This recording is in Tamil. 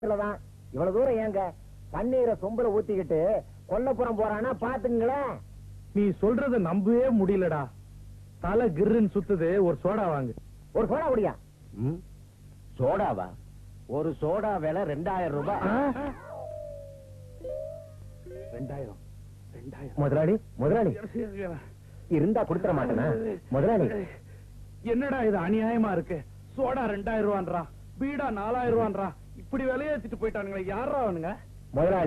தான் இவ்வளவு தூரம் ஏங்க பன்னீரை சொம்புல ஊத்திக்கிட்டு கொல்லப்புறம் போறானா பாத்துங்களேன் நீ சொல்றத நம்பவே முடியலடா தலை கிர்ருன்னு சுத்துது ஒரு சோடா வாங்கு ஒரு சோடா குடியா சோடாவா ஒரு சோடா விலை ரெண்டாயிரம் ரூபாய் ரெண்டாயிரம் ரெண்டாயிரம் முதலாளி முதலாளி இருந்தா கொடுத்துற மாட்டேனா முதலாளி என்னடா இது அநியாயமா இருக்கு சோடா ரெண்டாயிரம் ரூபான்றா பீடா நாலாயிரம் ரூபான்றா இப்படி விலையேத்திட்டு போயிட்டானுங்களே யாரா அவனுங்க முதலாளி